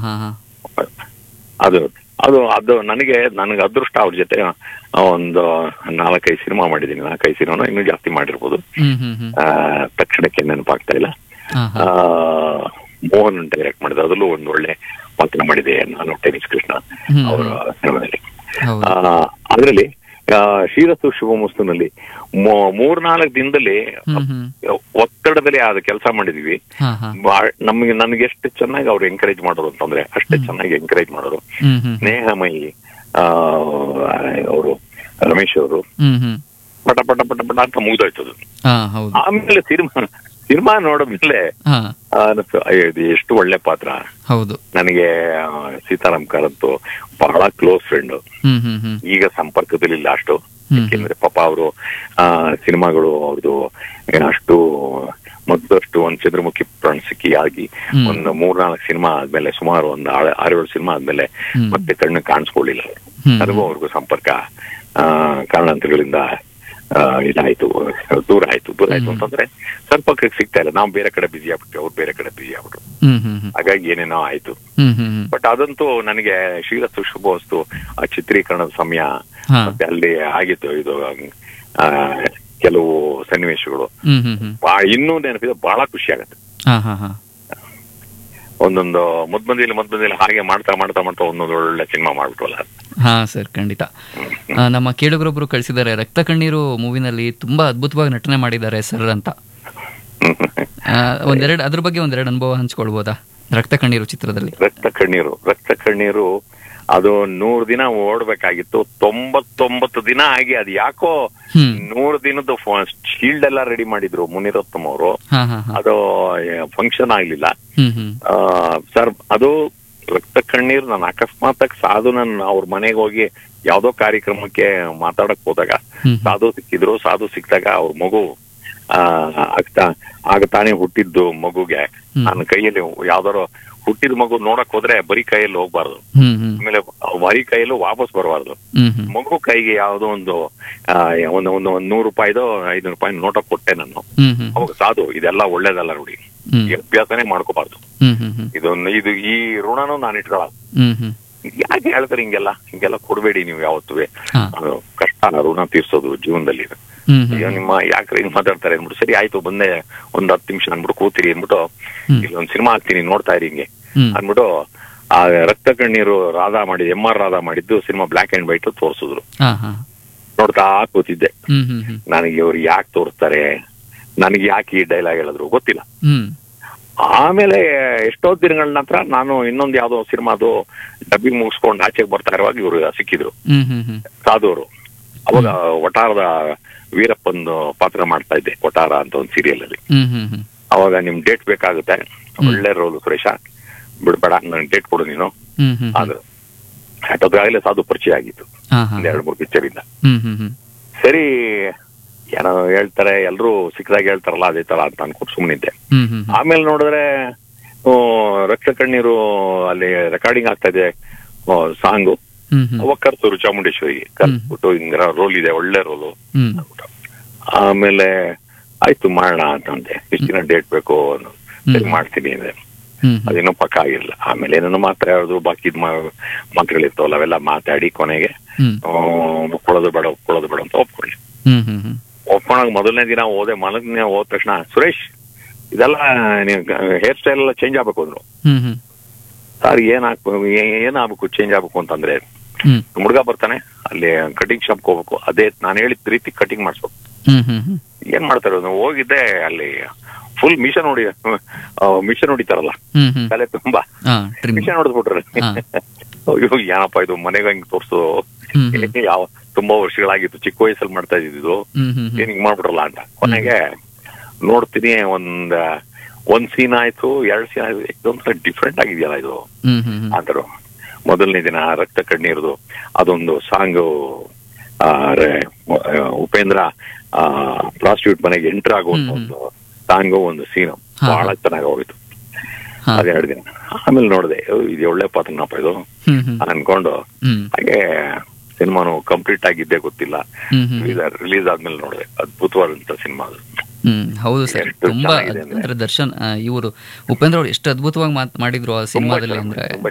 ಹಾ ಹಾ ಅದು ಅದು ಅದು ನನಗೆ ನನಗೆ ಅದೃಷ್ಟ ಅವ್ರ ಜೊತೆ ಒಂದು ನಾಲ್ಕೈದು ಸಿನಿಮಾ ಮಾಡಿದ್ದೀನಿ ನಾಲ್ಕೈದು ಸಿನಿಮಾ ಇನ್ನೂ ಜಾಸ್ತಿ ಮಾಡಿರ್ಬೋದು ಹ್ಮ್ ಹ್ಮ್ ಹ್ಮ್ ಆ, ತಕ್ಷಣಕ್ಕೆ ನೆನಪಾಗ್ತಾ ಇಲ್ಲ ಹಾ ಆ, ಹಾ ಮೋಹನ್ ಡೈರೆಕ್ಟ್ ಮಾಡಿದ ಅದರಲ್ಲೂ ಒಂದು ಒಳ್ಳೆ ಪಾತ್ರ ಮಾಡಿದೆ ನಾನು ಟೆನಿಸ್ ಕೃಷ್ಣ ಹ್ಮ್. ಅವರ ಸಿನಿಮಾದಲ್ಲಿ ಹೌದು ಅದರಲ್ಲಿ ಶ್ರೀರಸ್ತು ಶುಭಮಸ್ತುನಲ್ಲಿ ಮೂರ್ನಾಲ್ಕು ದಿನದಲ್ಲಿ ಹ್ಮ್ ಹ್ಮ್ ಒತ್ತಡದಲ್ಲಿ ಅದು ಕೆಲಸ ಮಾಡಿದೀವಿ ಹಾ ಹಾ ಬಾ- ನಮಗೆ ನನಗೆ ಎಷ್ಟು ಚೆನ್ನಾಗಿ ಅವ್ರು ಎಂಕರೇಜ್ ಮಾಡೋರು ಅಂತಂದ್ರೆ ಅಷ್ಟೇ ಚೆನ್ನಾಗಿ ಎಂಕರೇಜ್ ಮಾಡೋರು ಹ್ಮ್ ಹ್ಮ್ ಸ್ನೇಹಮಯಿ ಅವರು ರಮೇಶ್ ಅವರು ಹ್ಮ್ ಹ್ಮ್ ಪಟ ಪಟ ಪಟ ಪಟ ಅಂತ ಮುಗ್ದೋಯ್ತು ಅದು ಹಾ ಹೌದು ಆಮೇಲೆ ಸಿನಿಮಾ ಸಿನಿಮಾ ನೋಡಿದ್ಮೇಲೆ ಹಾ ಅನಿಸ್ತು ಅಯ್ಯೋ ಇದು ಎಷ್ಟು ಒಳ್ಳೆ ಪಾತ್ರ ಹೌದು ನನಗೆ ಆ, ಸೀತಾರಾಮ್ ಕಾರಂತು ಬಹಳ ಕ್ಲೋಸ್ ಫ್ರೆಂಡ್ ಹ್ಮ್ ಹ್ಮ್ ಹ್ಮ್ ಈಗ ಸಂಪರ್ಕದಲ್ಲಿಲ್ಲ ಅಷ್ಟು ಹ್ಮ್. ಯಾಕೆಂದ್ರೆ ಪಾಪ ಅವರು ಸಿನಿಮಾಗಳು ಅವ್ರದ್ದು ಅಷ್ಟು ಮೊದಲಷ್ಟು ಒಂದು ಚಂದ್ರಮುಖಿ ಪ್ರಣಸಿಕಿ ಆಗಿ ಹ್ಮ್. ಒಂದು ಮೂರ್ನಾಲ್ಕು ಸಿನಿಮಾ ಆದ್ಮೇಲೆ ಸುಮಾರು ಒಂದು ಆರು- ಆರೇಳು ಸಿನಿಮಾ ಆದ್ಮೇಲೆ ಹ್ಮ್. ಮತ್ತೆ ಕಣ್ಣು ಕಾಣಿಸ್ಕೊಳ್ಳಿಲ್ಲ ಹ್ಮ್. ನನಗೂ ಅವ್ರಿಗೂ ಸಂಪರ್ಕ ಆ, ಕಾರಣಾಂತರಗಳಿಂದ ಆ, ಇದಾಯ್ತು ದೂರ ಆಯ್ತು ದೂರ ಆಯ್ತು ಹ್ಮ್. ಅಂತಂದ್ರೆ ಸಂಪರ್ಕಕ್ಕೆ ಸಿಗ್ತಾ ಇಲ್ಲ ನಾವು ಬೇರೆ ಕಡೆ ಬಿಸಿ ಆಗ್ಬಿಟ್ವಿ ಅವ್ರು ಬೇರೆ ಕಡೆ ಬಿಸಿ ಆಗ್ಬಿಟ್ರು ಹ್ಮ್ ಹ್ಮ್ ಹ್ಮ್ ಹಾಗಾಗಿ ಏನೇನೋ ಆಯ್ತು ಹ್ಮ್ ಹ್ಮ್ ಹ್ಮ್ ಬಟ್ ಅದಂತೂ ನನಗೆ ಶ್ರೀರಸ್ತು ಶುಭ ವಸ್ತು ಆ ಚಿತ್ರೀಕರಣದ ಸಮಯ ಹಾ ಮತ್ತೆ ಅಲ್ಲಿ ಆಗಿತ್ತು ಇದು ಆ, ಕೆಲವು ಸನ್ನಿವೇಶಗಳು ಹ್ಮ್ ಹ್ಮ್ ಹ್ಮ್ ಬಾ- ಇನ್ನೂ ನೆನಪಿದೆ ಬಹಳ ಖುಷಿ ಆಗುತ್ತೆ ಹಾ ಹಾ ಹಾ ಒಂದೊಂದು ಮುದ್ಬಂದಿಲಿ ಮುದ್ಬಂದಿಲಿ ಹಾಗೆ ಮಾಡ್ತಾ ಮಾಡ್ತಾ ಮಾಡ್ತಾ ಒಂದೊಂದು ಒಳ್ಳೆ ಸಿನಿಮಾ ಮಾಡ್ಬಿಟ್ವಲ್ಲ ಹಾ ಸರ್ ಖಂಡಿತ ಆ, ನಮ್ಮ ಕೇಳುಗರೊಬ್ರು ಕಳಿಸಿದ್ದಾರೆ ರಕ್ತ ಕಣ್ಣೀರು ಮೂವಿನಲ್ಲಿ ತುಂಬಾ ಅದ್ಭುತವಾಗಿ ನಟನೆ ಮಾಡಿದ್ದಾರೆ ಸರ್ ಅಂತ ಆ, ಒಂದೆರಡು ಅದ್ರ ಬಗ್ಗೆ ಒಂದೆರಡು ಅನುಭವ ಹಂಚ್ಕೊಳ್ಬೋದಾ ರಕ್ತ ಕಣ್ಣೀರು ಚಿತ್ರದಲ್ಲಿ ರಕ್ತ ಕಣ್ಣೀರು ರಕ್ತ ಕಣ್ಣೀರು ಅದು ನೂರು ದಿನ ಓಡ್ಬೇಕಾಗಿತ್ತು ತೊಂಬತ್ತೊಂಬತ್ತು ದಿನ ಆಗಿ ಅದು ಯಾಕೋ ಹ್ಮ್ ನೂರು ದಿನದ ಶೀಲ್ಡ್ ಎಲ್ಲ ರೆಡಿ ಮಾಡಿದ್ರು ಮುನಿರತ್ನಂ ಅವರು ಹಾ ಹಾ ಹಾ ಅದು ಫಂಕ್ಷನ್ ಆಗ್ಲಿಲ್ಲ ಹ್ಮ್ ಹ್ಮ್ ಆ, ಸರ್ ಅದು ರಕ್ತ ಕಣ್ಣೀರು ನಾನು ಅಕಸ್ಮಾತ್ ಸಾಧು ನನ್ನ ಅವ್ರ ಮನೆಗೆ ಹೋಗಿ ಯಾವ್ದೋ ಕಾರ್ಯಕ್ರಮಕ್ಕೆ ಮಾತಾಡಕ್ ಹೋದಾಗ ಹ್ಮ್ ಸಾಧು ಸಿಕ್ಕಿದ್ರು ಸಾಧು ಸಿಕ್ಕಿದಾಗ ಅವ್ರ ಮಗು ಆ ಆಗ್ತಾ ಆಗ ತಾನೇ ಹುಟ್ಟಿದ್ದು ಮಗುಗೆ ಹ್ಮ್. ನನ್ನ ಕೈಯಲ್ಲಿ ಯಾವ್ದಾರು ಹುಟ್ಟಿದ ಮಗು ನೋಡಕ್ ಹೋದ್ರೆ ಬರೀ ಕೈಯಲ್ಲಿ ಹೋಗ್ಬಾರ್ದು ಹ್ಮ್ ಹ್ಮ್ ಆಮೇಲೆ ಬರೀ ಕೈಯಲ್ಲೂ ವಾಪಸ್ ಬರಬಾರ್ದು ಹ್ಮ್ ಹ್ಮ್ ಮಗು ಕೈಗೆ ಯಾವ್ದೋ ಒಂದು ಆ, ಒಂದು ಒಂದು ಒಂದ್ ನೂರು ರೂಪಾಯಿದೋ ಐನೂರು ರೂಪಾಯಿ ನೋಟ ಕೊಟ್ಟೆ ನಾನು ಹ್ಮ್ ಹ್ಮ್ ಅವಾಗ ಸಾಧು ಇದೆಲ್ಲ ಒಳ್ಳೇದಲ್ಲ ನೋಡಿ ಹ್ಮ್ ಈ ಅಭ್ಯಾಸನೇ ಮಾಡ್ಕೋಬಾರ್ದು ಹ್ಮ್ ಹ್ಮ್ ಹ್ಮ್ ಇದೊಂದು ಇದು ಈ ಋಣನೂ ನಾನು ಇಟ್ಕೊಳ ಹ್ಮ್ ಹ್ಮ್ ಯಾಕೆ ಹೇಳ್ತಾರೆ ಹಿಂಗೆಲ್ಲ ಹಿಂಗೆಲ್ಲ ಕೊಡ್ಬೇಡಿ ನೀವು ಯಾವತ್ತೂ ಹಾ ಅದು ಕಷ್ಟ ಋಣ ತೀರ್ಸೋದು ಜೀವನದಲ್ಲಿ ಹ್ಮ್ ಅಯ್ಯೋ ಹ್ಮ್ ನಿಮ್ಮ ಯಾಕ್ರೆ ಹಿಂಗ್ ಮಾತಾಡ್ತಾರೆ ಅಂದ್ಬಿಟ್ಟು ಸರಿ ಆಯ್ತು ಬಂದೆ ಒಂದ್ ಹತ್ತು ನಿಮಿಷ ಅಂದ್ಬಿಟ್ಟು ಕೂತಿರಿ ಅಂದ್ಬಿಟ್ಟು ಹ್ಮ್. ಇಲ್ಲೊಂದ್ ಸಿನಿಮಾ ಹಾಕ್ತೀನಿ ನೋಡ್ತಾ ಇರಿ ಹಿಂಗೆ ಹ್ಮ್ ಅಂದ್ಬಿಟ್ಟು ಆ ರಕ್ತ ಕಣ್ಣೀರು ರಾಧಾ ಮಾಡಿದ್ ಎಂ ಆರ್ ರಾಧಾ ಮಾಡಿದ್ದು ಸಿನಿಮಾ ಬ್ಲಾಕ್ ಅಂಡ್ ವೈಟ್ ತೋರಿಸಿದ್ರು ಹಾ ಹಾ ನೋಡ್ತಾ ಕೂತಿದ್ದೆ ಹ್ಮ್ ಹ್ಮ್ ಹ್ಮ್ ನನಗೆ ಇವ್ರು ಯಾಕೆ ತೋರಿಸ್ತಾರೆ ನನಗೆ ಯಾಕೆ ಈ ಡೈಲಾಗ್ ಹೇಳಿದ್ರು ಗೊತ್ತಿಲ್ಲ ಹ್ಮ್ ಆಮೇಲೆ ಎಷ್ಟೋ ದಿನಗಳ ನಂತರ ನಾನು ಇನ್ನೊಂದು ಯಾವ್ದೋ ಸಿನಿಮಾದು ಡಬ್ಬಿಂಗ್ ಮುಗಿಸ್ಕೊಂಡು ಆಚೆಗೆ ಬರ್ತಾ ಇರುವಾಗ ಇವರು ಸಿಕ್ಕಿದ್ರು ಹ್ಮ್ ಹ್ಮ್ ಹ್ಮ್ ಸಾಧುವರು ಅವಾಗ ಒಟಾರದ ವೀರಪ್ಪಂದು ಪಾತ್ರ ಮಾಡ್ತಾ ಇದ್ದೆ ಒಟಾರ ಅಂತ ಒಂದು ಸೀರಿಯಲ್ ಅಲ್ಲಿ ಹ್ಮ್ ಹ್ಮ್ ಹ್ಮ್ ಅವಾಗ ನಿಮ್ ಡೇಟ್ ಬೇಕಾಗುತ್ತೆ ಒಳ್ಳೆ ರೋಲ್ ಸುರೇಶ ಬಿಡ್ಬೇಡ ನನ್ ಡೇಟ್ ಕೊಡು ನೀನು ಹ್ಮ್ ಹ್ಮ್ ಅದು ಅಷ್ಟೊತ್ತಾಗಲೇ ಸಾಧು ಪರಿಚಯ ಆಗಿತ್ತು ಹಾ ಹಾ ಒಂದ್ ಎರಡು ಮೂರು ಪಿಕ್ಚರ್ ಇಂದ ಹ್ಮ್ ಹ್ಮ್ ಹ್ಮ್ ಸರಿ ಏನೋ ಹೇಳ್ತಾರೆ ಎಲ್ರು ಸಿಕ್ಕದಾಗ ಹೇಳ್ತಾರಲ್ಲ ಅದೇ ತರ ಅಂತ ಅನ್ಕೊಟ್ಟು ಸುಮ್ಮನಿದ್ದೆ ಹ್ಮ್ ಹ್ಮ್ ಹ್ಮ್ ಆಮೇಲೆ ನೋಡಿದ್ರೆ ಆ, ರಕ್ತ ಕಣ್ಣೀರು ಅಲ್ಲಿ ರೆಕಾರ್ಡಿಂಗ್ ಆಗ್ತಾ ಇದೆ ಸಾಂಗು ಹ್ಮ್ ಹ್ಮ್ ಅವಾಗ ಕರ್ಸೋರು ಚಾಮುಂಡೇಶ್ವರಿಗೆ ಕರ್ಸ್ಬಿಟ್ಟು ಹಿಂಗ ರೋಲ್ ಇದೆ ಒಳ್ಳೆ ರೋಲು ಹ್ಮ್ ಆಮೇಲೆ ಆಯ್ತು ಮಾಡೋಣ ಅಂತಂದೆ ಇಷ್ಟು ದಿನ ಡೇಟ್ ಬೇಕು ಅನ್ನೋ. ಸರಿ ಹ್ಮ್. ಮಾಡ್ತೀನಿ ಅಂದ್ರೆ ಹ್ಮ್ ಹ್ಮ್ ಅದೇನೋ ಪಕ್ಕ ಆಗಿರ್ಲಿಲ್ಲ ಆಮೇಲೆ ಏನೇನೋ ಮಾತಾಡೋದು ಬಾಕಿದ್ ಮಾತುಗಳಿರ್ತಾವಲ್ಲ ಅವೆಲ್ಲ ಮಾತಾಡಿ ಕೊನೆಗೆ ಹ್ಮ್ ಆ, ಒಪ್ಕೊಳ್ಳೋದು ಬೇಡ ಒಪ್ಕೊಳ್ಳೋದು ಬೇಡ ಅಂತ ಒಪ್ಕೊಳ್ಳಿ ಹ್ಮ್ ಹ್ಮ್ ಹ್ಮ್ ಒಪ್ಕೊಂಡಾಗ ಮೊದಲನೇ ದಿನ ಹೋದೆ ಮಲಗ್ನೆ ಹೋದ ತಕ್ಷಣ ಸುರೇಶ್ ಇದೆಲ್ಲ ನೀವು ಹೇರ್ ಸ್ಟೈಲ್ ಎಲ್ಲ ಚೇಂಜ್ ಆಗ್ಬೇಕು ಅಂದ್ರು ಹ್ಮ್ ಹ್ಮ್ ಸರ್ ಏನ್ ಹಾಕ್ಬೇಕು ಏನ್ ಆಗ್ಬೇಕು ಚೇಂಜ್ ಆಗ್ಬೇಕು ಅಂತಂದ್ರೆ ಹ್ಮ್ ಹುಡುಗ ಬರ್ತಾನೆ ಅಲ್ಲಿ ಕಟಿಂಗ್ ಶಾಪ್ ಹೋಗ್ಬೇಕು ಅದೇ ನಾನು ಹೇಳಿದ ರೀತಿ ಕಟಿಂಗ್ ಮಾಡಿಸ್ಬೇಕು ಹ್ಮ್ ಹ್ಮ್ ಹ್ಮ್ ಏನ್ ಮಾಡ್ತಾರೆ ನೀವು ಹೋಗಿದ್ದೆ ಅಲ್ಲಿ ಫುಲ್ ಮಿಷನ್ ಹೊಡಿ ಮಿಷನ್ ಹೊಡಿತಾರಲ್ಲ ಹ್ಮ್ ಹ್ಮ್ ತಲೆ ತುಂಬಾ ಹಾ ಟ್ರಿಮ್ ಮಿಷನ್ ಹೊಡೆದ್ಬಿಟ್ರೆ ಹಾ. ಅಯ್ಯೋ ಏನಪ್ಪ ಇದು ಮನೆಗೆ ಹಂಗ್ ತೋರ್ಸು ಹ್ಮ್ ಹ್ಮ್ ಯಾವ ತುಂಬಾ ವರ್ಷಗಳಾಗಿತ್ತು ಚಿಕ್ಕ ವಯಸ್ಸಲ್ಲಿ ಮಾಡ್ತಾ ಇದ್ದಿದ್ದು ಹ್ಮ್ ಹ್ಮ್ ಏನ್ ಹಿಂಗ್ ಮಾಡ್ಬಿಟ್ರಲ್ಲ ಅಂತ ಕೊನೆಗೆ ನೋಡ್ತೀನಿ ಒಂದ್ ಒಂದ್ ಸೀನ್ ಆಯ್ತು ಎರಡ್ ಸೀನ್ ಆಯ್ತು ಇದೊಂಥರ ಡಿಫ್ರೆಂಟ್ ಆಗಿದೆಯಲ್ಲ ಇದು ಹ್ಮ್ ಹ್ಮ್ ಹ್ಮ್ ಅಂದರು ಮೊದಲನೇ ದಿನ ರಕ್ತ ಕಣ್ಣೀರ್ದು ಅದೊಂದು ಸಾಂಗು ಉಪೇಂದ್ರ ಪ್ರಾಸ್ಟಿಟ್ಯೂಟ್ ಮನೆಗೆ ಎಂಟರ್ ಆಗುವಂತ ಹ್ಮ್. ಒಂದು ಸಾಂಗು ಒಂದು ಸೀನು ಹಾ. ಬಹಳ ಚೆನ್ನಾಗಿ ಹೋಗಿತ್ತು ಹಾ. ಅದೆರಡು ದಿನ ಆಮೇಲೆ ನೋಡಿದೆ ಇದು ಒಳ್ಳೆ ಪಾತ್ರನಪ್ಪ ಇದು ಹ್ಮ್ ಹ್ಮ್ ಅನ್ಕೊಂಡು ಹ್ಮ್ ಹಾಗೆ ಸಿನಿಮಾನು ಕಂಪ್ಲೀಟ್ ಆಗಿದ್ದೆ ಗೊತ್ತಿಲ್ಲ ಹ್ಮ್ ಹ್ಮ್ ರಿಲೀಸ್ ಆದ್ಮೇಲೆ ನೋಡಿದೆ ಅದ್ಭುತವಾದಂತ ಸಿನಿಮಾ ಅದು ಹ್ಮ್ ಹೌದು ಸರ್ ಎಷ್ಟು ತುಂಬಾ ಚೆನ್ನಾಗಿದೆ ಅಂದ್ರೆ. ಅಂದ್ರೆ ದರ್ಶನ್ ಇವರು ಉಪೇಂದ್ರ ಅವರು ಎಷ್ಟು ಅದ್ಭುತವಾಗಿ ಮಾತ್ ಮಾಡಿದ್ರು ಆ ಸಿನಿಮಾದಲ್ಲಿ ಚೆನ್ನಾಗಿ, ಅಂದ್ರೆ ತುಂಬಾ